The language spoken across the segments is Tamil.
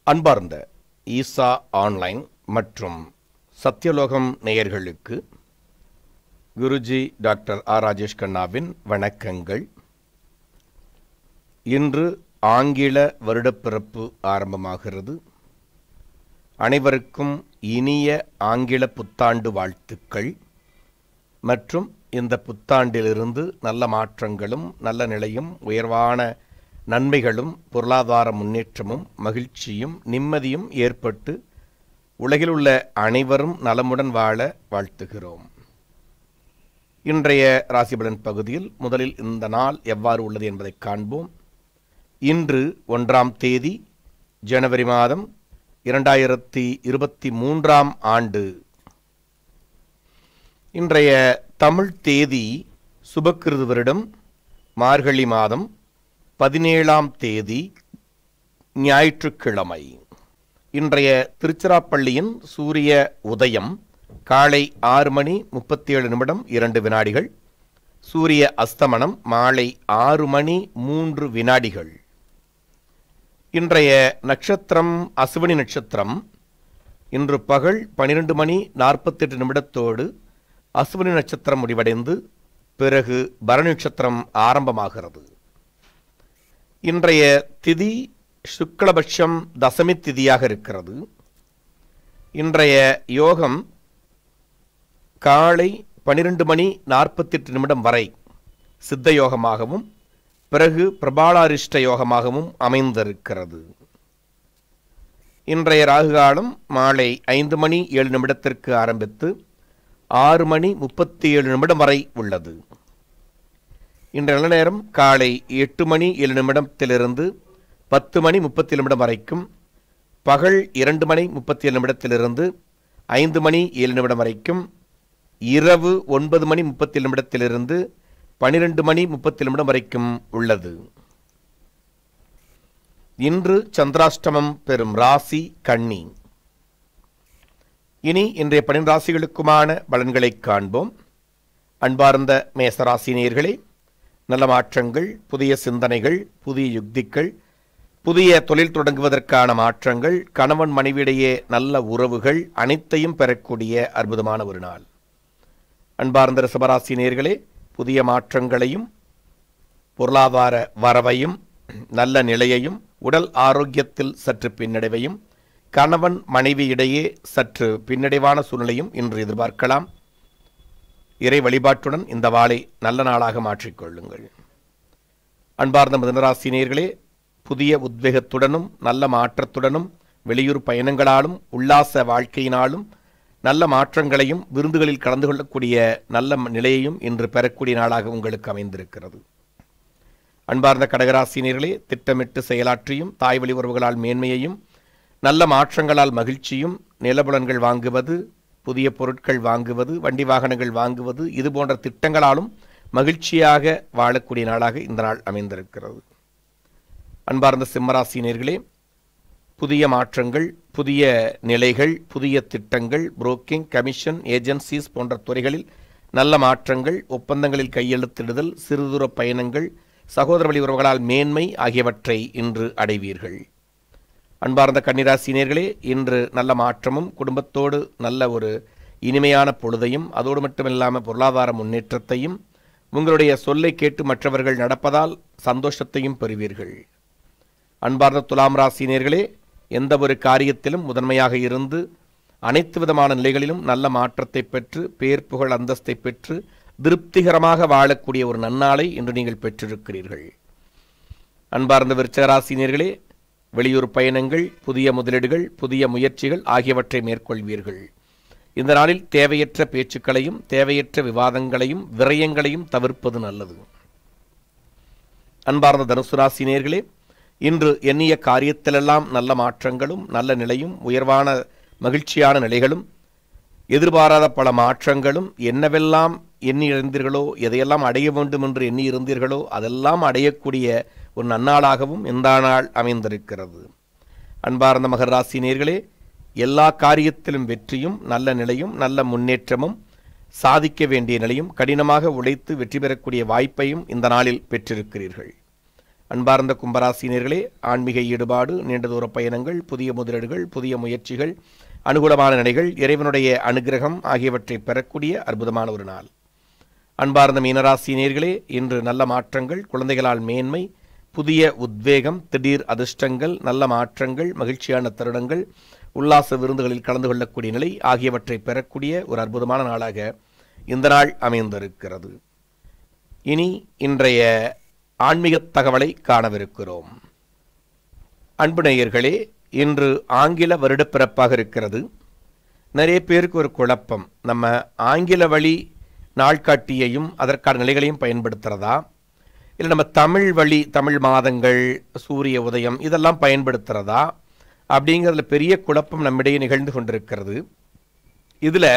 அன்பார்ந்த ஈசா ஆன்லைன் மற்றும் சத்யலோகம் நேயர்களுக்கு குருஜி டாக்டர் ஆர் ராஜேஷ் கண்ணாவின் வணக்கங்கள் இன்று ஆங்கில வருடப்பிறப்பு ஆரம்பமாகிறது அனைவருக்கும் இனிய ஆங்கில புத்தாண்டு வாழ்த்துக்கள் மற்றும் இந்த புத்தாண்டிலிருந்து நல்ல மாற்றங்களும் நல்ல நிலையும் உயர்வான நன்மைகளும் பொருளாதார முன்னேற்றமும் மகிழ்ச்சியும் நிம்மதியும் ஏற்பட்டு உலகில் உள்ள அனைவரும் நலமுடன் வாழ வாழ்த்துகிறோம் இன்றைய ராசிபலன் பகுதியில் முதலில் இந்த நாள் எவ்வாறு உள்ளது என்பதை காண்போம் இன்று ஒன்றாம் தேதி ஜனவரி மாதம் இரண்டாயிரத்தி இருபத்தி மூன்றாம் ஆண்டு இன்றைய தமிழ் தேதி சுபக்கிருது வருடம் மார்கழி மாதம் பதினேழாம் தேதி ஞாயிற்றுக்கிழமை இன்றைய திருச்சிராப்பள்ளியின் சூரிய உதயம் காலை ஆறு மணி முப்பத்தி ஏழு நிமிடம் இரண்டு வினாடிகள் சூரிய அஸ்தமனம் மாலை ஆறு மணி மூன்று வினாடிகள் இன்றைய நட்சத்திரம் அசுவனி நட்சத்திரம் இன்று பகல் பனிரெண்டு மணி நாற்பத்தெட்டு நிமிடத்தோடு அசுவனி நட்சத்திரம் முடிவடைந்து பிறகு பரணி நட்சத்திரம் ஆரம்பமாகிறது இன்றைய திதி சுக்லபட்சம் தசமி திதியாக இருக்கிறது இன்றைய யோகம் காலை பனிரெண்டு மணி நாற்பத்தெட்டு நிமிடம் வரை சித்த யோகமாகவும் பிறகு பிரபாலாரிஷ்ட யோகமாகவும் அமைந்திருக்கிறது இன்றைய ராகு காலம் மாலை ஐந்து மணி ஏழு நிமிடத்திற்கு ஆரம்பித்து ஆறு மணி முப்பத்தி ஏழு நிமிடம் வரை உள்ளது இன்றைய நல்ல நேரம் காலை எட்டு மணி ஏழு நிமிடத்திலிருந்து பத்து மணி முப்பத்தி நிமிடம் வரைக்கும் பகல் இரண்டு மணி முப்பத்தி ஏழு நிமிடத்திலிருந்து ஐந்து மணி ஏழு நிமிடம் வரைக்கும் இரவு ஒன்பது மணி முப்பத்தி நிமிடத்திலிருந்து பனிரெண்டு மணி முப்பத்தி நிமிடம் வரைக்கும் உள்ளது இன்று சந்திராஷ்டமம் பெறும் ராசி கன்னி இனி இன்றைய பனிரெண்டு ராசிகளுக்குமான பலன்களை காண்போம் அன்பார்ந்த மேசராசினியர்களே நல்ல மாற்றங்கள் புதிய சிந்தனைகள் புதிய யுக்திகள் புதிய தொழில் தொடங்குவதற்கான மாற்றங்கள் கணவன் மனைவியிடையே நல்ல உறவுகள் அனைத்தையும் பெறக்கூடிய அற்புதமான ஒரு நாள் அன்பார்ந்த ரிஷபராசினியர்களே புதிய மாற்றங்களையும் பொருளாதார வரவையும் நல்ல நிலையையும் உடல் ஆரோக்கியத்தில் சற்று பின்னடைவையும் கணவன் மனைவியிடையே சற்று பின்னடைவான சூழ்நிலையும் இன்று எதிர்பார்க்கலாம் இறை வழிபாட்டுடன் இந்த வாளை நல்ல நாளாக மாற்றிக்கொள்ளுங்கள் அன்பார்ந்த மிதனராசினியர்களே புதிய உத்வேகத்துடனும் நல்ல மாற்றத்துடனும் வெளியூர் பயணங்களாலும் உல்லாச வாழ்க்கையினாலும் நல்ல மாற்றங்களையும் விருந்துகளில் கலந்து கொள்ளக்கூடிய நல்ல நிலையையும் இன்று பெறக்கூடிய நாளாக உங்களுக்கு அமைந்திருக்கிறது அன்பார்ந்த கடகராசினியர்களே திட்டமிட்டு செயலாற்றியும் தாய் வழி உறவுகளால் மேன்மையையும் நல்ல மாற்றங்களால் மகிழ்ச்சியும் நிலபுலன்கள் வாங்குவது புதிய பொருட்கள் வாங்குவது வண்டி வாகனங்கள் வாங்குவது இது போன்ற திட்டங்களாலும் மகிழ்ச்சியாக வாழக்கூடிய நாளாக இந்த நாள் அமைந்திருக்கிறது அன்பார்ந்த சிம்மராசினியர்களே புதிய மாற்றங்கள் புதிய நிலைகள் புதிய திட்டங்கள் புரோக்கிங் கமிஷன் ஏஜென்சிஸ் போன்ற துறைகளில் நல்ல மாற்றங்கள் ஒப்பந்தங்களில் கையெழுத்திடுதல் சிறுதூர பயணங்கள் சகோதர வழி உறவுகளால் மேன்மை ஆகியவற்றை இன்று அடைவீர்கள் அன்பார்ந்த கன்னிராசினியர்களே இன்று நல்ல மாற்றமும் குடும்பத்தோடு நல்ல ஒரு இனிமையான பொழுதையும் அதோடு மட்டுமில்லாமல் பொருளாதார முன்னேற்றத்தையும் உங்களுடைய சொல்லை கேட்டு மற்றவர்கள் நடப்பதால் சந்தோஷத்தையும் பெறுவீர்கள் அன்பார்ந்த துலாம் ராசினியர்களே எந்த ஒரு காரியத்திலும் முதன்மையாக இருந்து அனைத்து விதமான நிலைகளிலும் நல்ல மாற்றத்தை பெற்று பேர் புகழ் அந்தஸ்தை பெற்று திருப்திகரமாக வாழக்கூடிய ஒரு நன்னாளை இன்று நீங்கள் பெற்றிருக்கிறீர்கள் அன்பார்ந்த விருச்சகராசினியர்களே வெளியூர் பயணங்கள் புதிய முதலீடுகள் புதிய முயற்சிகள் ஆகியவற்றை மேற்கொள்வீர்கள் இந்த நாளில் தேவையற்ற பேச்சுக்களையும் தேவையற்ற விவாதங்களையும் விரயங்களையும் தவிர்ப்பது நல்லது அன்பார்ந்த தனுசு ராசினியர்களே இன்று எண்ணிய காரியத்திலெல்லாம் நல்ல மாற்றங்களும் நல்ல நிலையும் உயர்வான மகிழ்ச்சியான நிலைகளும் எதிர்பாராத பல மாற்றங்களும் என்னவெல்லாம் எண்ணி இருந்தீர்களோ எதையெல்லாம் அடைய வேண்டும் என்று எண்ணி இருந்தீர்களோ அதெல்லாம் அடையக்கூடிய ஒரு நன்னாளாகவும் இந்த நாள் அமைந்திருக்கிறது அன்பார்ந்த மகர் ராசி நேர்களே எல்லா காரியத்திலும் வெற்றியும் நல்ல நிலையும் நல்ல முன்னேற்றமும் சாதிக்க வேண்டிய நிலையும் கடினமாக உழைத்து வெற்றி பெறக்கூடிய வாய்ப்பையும் இந்த நாளில் பெற்றிருக்கிறீர்கள் அன்பார்ந்த கும்பராசினியர்களே ஆன்மீக ஈடுபாடு நீண்ட தூர பயணங்கள் புதிய முதலீடுகள் புதிய முயற்சிகள் அனுகூலமான நிலைகள் இறைவனுடைய அனுகிரகம் ஆகியவற்றை பெறக்கூடிய அற்புதமான ஒரு நாள் அன்பார்ந்த மீனராசினியர்களே இன்று நல்ல மாற்றங்கள் குழந்தைகளால் மேன்மை புதிய உத்வேகம் திடீர் அதிர்ஷ்டங்கள் நல்ல மாற்றங்கள் மகிழ்ச்சியான தருணங்கள் உல்லாச விருந்துகளில் கலந்து கொள்ளக்கூடிய நிலை ஆகியவற்றை பெறக்கூடிய ஒரு அற்புதமான நாளாக இந்த நாள் அமைந்திருக்கிறது இனி இன்றைய ஆன்மீக தகவலை காணவிருக்கிறோம் அன்பு நேயர்களே இன்று ஆங்கில வருடப்பிறப்பாக இருக்கிறது நிறைய பேருக்கு ஒரு குழப்பம் நம்ம ஆங்கில வழி நாள்காட்டியையும் அதற்கான நிலைகளையும் பயன்படுத்துகிறதா இல்லை நம்ம தமிழ் வழி தமிழ் மாதங்கள் சூரிய உதயம் இதெல்லாம் பயன்படுத்துகிறதா அப்படிங்கிறதுல பெரிய குழப்பம் நம்மிடையே நிகழ்ந்து கொண்டிருக்கிறது இதில்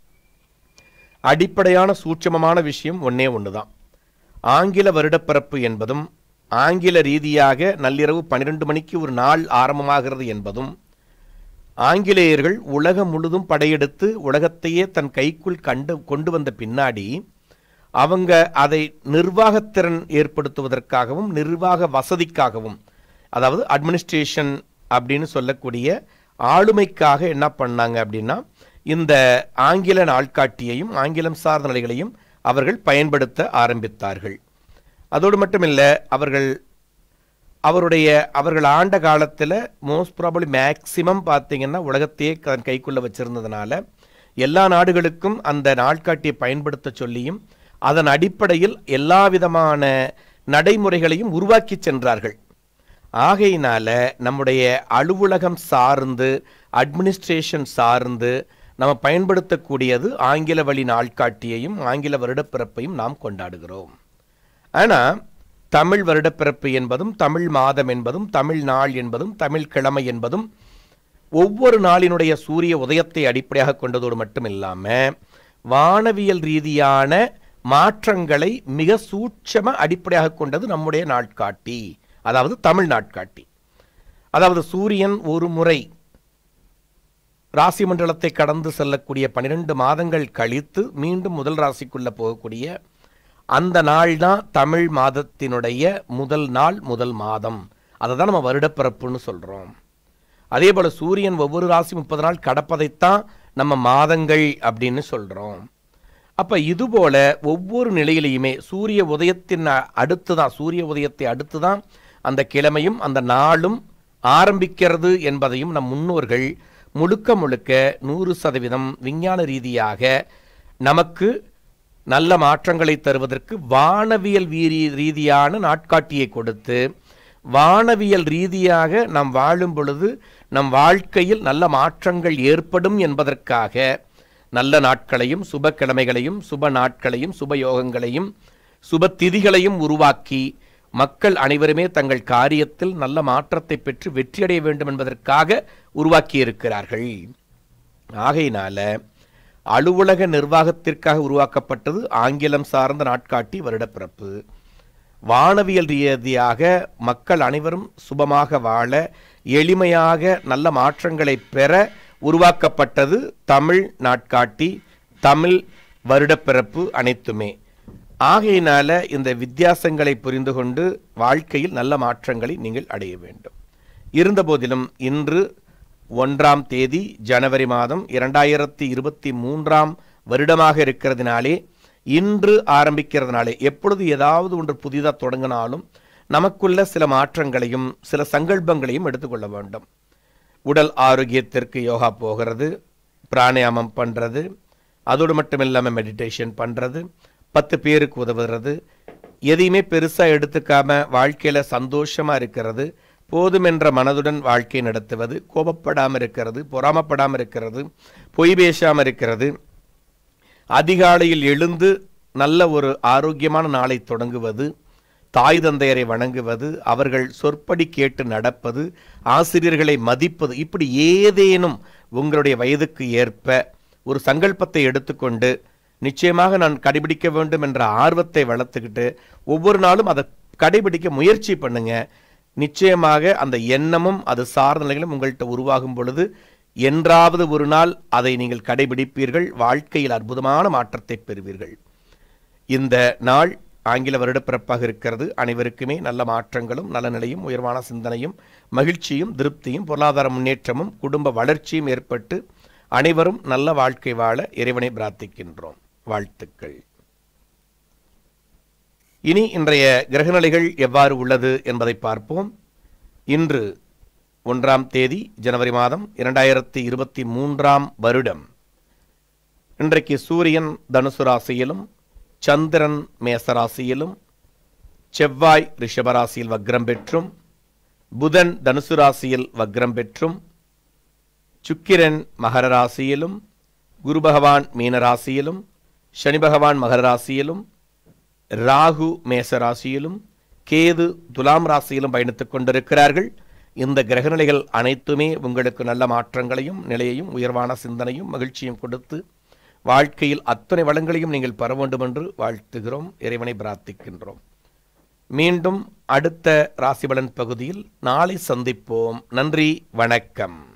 அடிப்படையான சூட்சமமான விஷயம் ஒன்றே ஒன்று தான் ஆங்கில வருடப்பிறப்பு என்பதும் ஆங்கில ரீதியாக நள்ளிரவு பன்னிரெண்டு மணிக்கு ஒரு நாள் ஆரம்பமாகிறது என்பதும் ஆங்கிலேயர்கள் உலகம் முழுதும் படையெடுத்து உலகத்தையே தன் கைக்குள் கண்டு கொண்டு வந்த பின்னாடி அவங்க அதை நிர்வாகத்திறன் ஏற்படுத்துவதற்காகவும் நிர்வாக வசதிக்காகவும் அதாவது அட்மினிஸ்ட்ரேஷன் அப்படின்னு சொல்லக்கூடிய ஆளுமைக்காக என்ன பண்ணாங்க அப்படின்னா இந்த ஆங்கில நாட்காட்டியையும் ஆங்கிலம் சார்ந்த நிலைகளையும் அவர்கள் பயன்படுத்த ஆரம்பித்தார்கள் அதோடு மட்டுமில்ல அவர்கள் அவருடைய அவர்கள் ஆண்ட காலத்தில் மோஸ்ட் ப்ராபப்ளி மேக்சிமம் பார்த்தீங்கன்னா உலகத்தையே தன் கைக்குள்ளே வச்சிருந்ததுனால எல்லா நாடுகளுக்கும் அந்த நாட்காட்டியை பயன்படுத்த சொல்லியும் அதன் அடிப்படையில் எல்லா விதமான நடைமுறைகளையும் உருவாக்கி சென்றார்கள் ஆகையினால நம்முடைய அலுவலகம் சார்ந்து அட்மினிஸ்ட்ரேஷன் சார்ந்து நம்ம பயன்படுத்தக்கூடியது ஆங்கில வழி நாள்காட்டியையும் ஆங்கில வருடப்பிறப்பையும் நாம் கொண்டாடுகிறோம் ஆனால் தமிழ் வருடப்பிறப்பு என்பதும் தமிழ் மாதம் என்பதும் தமிழ் நாள் என்பதும் தமிழ் கிழமை என்பதும் ஒவ்வொரு நாளினுடைய சூரிய உதயத்தை அடிப்படையாக கொண்டதோடு மட்டும் இல்லாமல் வானவியல் ரீதியான மாற்றங்களை மிக சூட்சம அடிப்படையாக கொண்டது நம்முடைய நாட்காட்டி அதாவது தமிழ் நாட்காட்டி அதாவது சூரியன் ஒரு முறை ராசி மண்டலத்தை கடந்து செல்லக்கூடிய பன்னிரெண்டு மாதங்கள் கழித்து மீண்டும் முதல் ராசிக்குள்ள போகக்கூடிய அந்த நாள் தான் தமிழ் மாதத்தினுடைய முதல் நாள் முதல் மாதம் அதை தான் நம்ம வருடப்பிறப்புன்னு சொல்கிறோம் அதே போல் சூரியன் ஒவ்வொரு ராசி முப்பது நாள் கடப்பதைத்தான் நம்ம மாதங்கள் அப்படின்னு சொல்கிறோம் அப்போ இதுபோல ஒவ்வொரு நிலையிலையுமே சூரிய உதயத்தின் அடுத்து தான் சூரிய உதயத்தை அடுத்து தான் அந்த கிழமையும் அந்த நாளும் ஆரம்பிக்கிறது என்பதையும் நம் முன்னோர்கள் முழுக்க முழுக்க நூறு சதவீதம் விஞ்ஞான ரீதியாக நமக்கு நல்ல மாற்றங்களை தருவதற்கு வானவியல் வீரி ரீதியான நாட்காட்டியை கொடுத்து வானவியல் ரீதியாக நாம் வாழும் பொழுது நம் வாழ்க்கையில் நல்ல மாற்றங்கள் ஏற்படும் என்பதற்காக நல்ல நாட்களையும் சுப கிழமைகளையும் சுப நாட்களையும் சுப யோகங்களையும் சுப திதிகளையும் உருவாக்கி மக்கள் அனைவருமே தங்கள் காரியத்தில் நல்ல மாற்றத்தை பெற்று வெற்றியடைய வேண்டும் என்பதற்காக உருவாக்கி இருக்கிறார்கள் ஆகையினால அலுவலக நிர்வாகத்திற்காக உருவாக்கப்பட்டது ஆங்கிலம் சார்ந்த நாட்காட்டி வருடப்பிறப்பு வானவியல் ரீதியாக மக்கள் அனைவரும் சுபமாக வாழ எளிமையாக நல்ல மாற்றங்களை பெற உருவாக்கப்பட்டது தமிழ் நாட்காட்டி தமிழ் வருடப்பிறப்பு அனைத்துமே ஆகையினால இந்த வித்தியாசங்களை புரிந்து கொண்டு வாழ்க்கையில் நல்ல மாற்றங்களை நீங்கள் அடைய வேண்டும் இருந்தபோதிலும் இன்று ஒன்றாம் தேதி ஜனவரி மாதம் இரண்டாயிரத்தி இருபத்தி மூன்றாம் வருடமாக இருக்கிறதுனாலே இன்று ஆரம்பிக்கிறதுனாலே எப்பொழுது ஏதாவது ஒன்று புதிதாக தொடங்கினாலும் நமக்குள்ள சில மாற்றங்களையும் சில சங்கல்பங்களையும் எடுத்துக்கொள்ள வேண்டும் உடல் ஆரோக்கியத்திற்கு யோகா போகிறது பிராணாயாமம் பண்ணுறது அதோடு மட்டும் இல்லாமல் மெடிடேஷன் பண்ணுறது பத்து பேருக்கு உதவுறது எதையுமே பெருசாக எடுத்துக்காம வாழ்க்கையில் சந்தோஷமாக இருக்கிறது போதுமென்ற மனதுடன் வாழ்க்கை நடத்துவது கோபப்படாமல் இருக்கிறது பொறாமப்படாமல் இருக்கிறது பொய் பேசாமல் இருக்கிறது அதிகாலையில் எழுந்து நல்ல ஒரு ஆரோக்கியமான நாளை தொடங்குவது தாய் தந்தையரை வணங்குவது அவர்கள் சொற்படி கேட்டு நடப்பது ஆசிரியர்களை மதிப்பது இப்படி ஏதேனும் உங்களுடைய வயதுக்கு ஏற்ப ஒரு சங்கல்பத்தை எடுத்துக்கொண்டு நிச்சயமாக நான் கடைபிடிக்க வேண்டும் என்ற ஆர்வத்தை வளர்த்துக்கிட்டு ஒவ்வொரு நாளும் அதை கடைபிடிக்க முயற்சி பண்ணுங்க நிச்சயமாக அந்த எண்ணமும் அது சார்ந்த நிலைகளும் உங்கள்கிட்ட உருவாகும் பொழுது என்றாவது ஒரு நாள் அதை நீங்கள் கடைபிடிப்பீர்கள் வாழ்க்கையில் அற்புதமான மாற்றத்தை பெறுவீர்கள் இந்த நாள் ஆங்கில வருடப்பிறப்பாக இருக்கிறது அனைவருக்குமே நல்ல மாற்றங்களும் நலநிலையும் உயர்வான சிந்தனையும் மகிழ்ச்சியும் திருப்தியும் பொருளாதார முன்னேற்றமும் குடும்ப வளர்ச்சியும் ஏற்பட்டு அனைவரும் நல்ல வாழ்க்கை வாழ இறைவனை பிரார்த்திக்கின்றோம் வாழ்த்துக்கள் இனி இன்றைய கிரகநிலைகள் எவ்வாறு உள்ளது என்பதை பார்ப்போம் இன்று ஒன்றாம் தேதி ஜனவரி மாதம் இரண்டாயிரத்தி இருபத்தி மூன்றாம் வருடம் இன்றைக்கு சூரியன் தனுசு ராசியிலும் சந்திரன் மேசராசியிலும் செவ்வாய் ரிஷபராசியில் வக்ரம் பெற்றும் புதன் தனுசு ராசியில் வக்ரம் பெற்றும் சுக்கிரன் மகர ராசியிலும் குரு பகவான் மீன ராசியிலும் சனி பகவான் மகர ராசியிலும் ராகு மேச ராசியிலும் கேது துலாம் ராசியிலும் பயணித்துக் கொண்டிருக்கிறார்கள் இந்த கிரகநிலைகள் அனைத்துமே உங்களுக்கு நல்ல மாற்றங்களையும் நிலையையும் உயர்வான சிந்தனையும் மகிழ்ச்சியும் கொடுத்து வாழ்க்கையில் அத்தனை வளங்களையும் நீங்கள் பெற வேண்டும் என்று வாழ்த்துகிறோம் இறைவனை பிரார்த்திக்கின்றோம் மீண்டும் அடுத்த ராசிபலன் பகுதியில் நாளை சந்திப்போம் நன்றி வணக்கம்